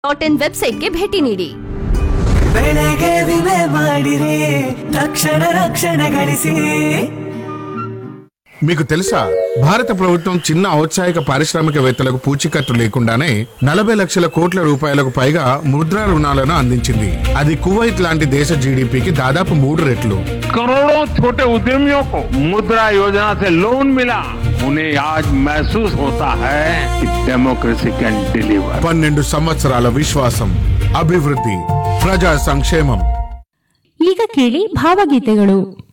dot in ವೆಬ್ಸೈಟ್ಗೆ ಭೇಟಿ ನೀಡಿ ಬೆಳೆಗೆ ವಿಮೆ ಮಾಡಿರಿ ತಕ್ಷಣ ರಕ್ಷಣೆ ಗಳಿಸಿ మీకు తెలుసా భారత ప్రభుత్వం చిన్న ఔత్సాహిక పారిశ్రామికవేత్తలకు పూచీకత్తు లేకుండానే నలభై లక్షల కోట్ల రూపాయలకు పైగా ముద్రా రుణాలను అందించింది అది కువైట్ లాంటి దేశ జీడిపికి దాదాపు మూడు రెట్లు करोड़ों छोटे उद्यमियों को मुद्रा योजना से लोन मिला उन्हें आज महसूस होता है कि डेमोक्रेसी कैन डिलीवर పన్నెండు సంవత్సరాల విశ్వాసం అభివృద్ధి ప్రజా సంక్షేమం ಈಗ ಕೇಳಿ ಭಾವಗೀತೆಗಳು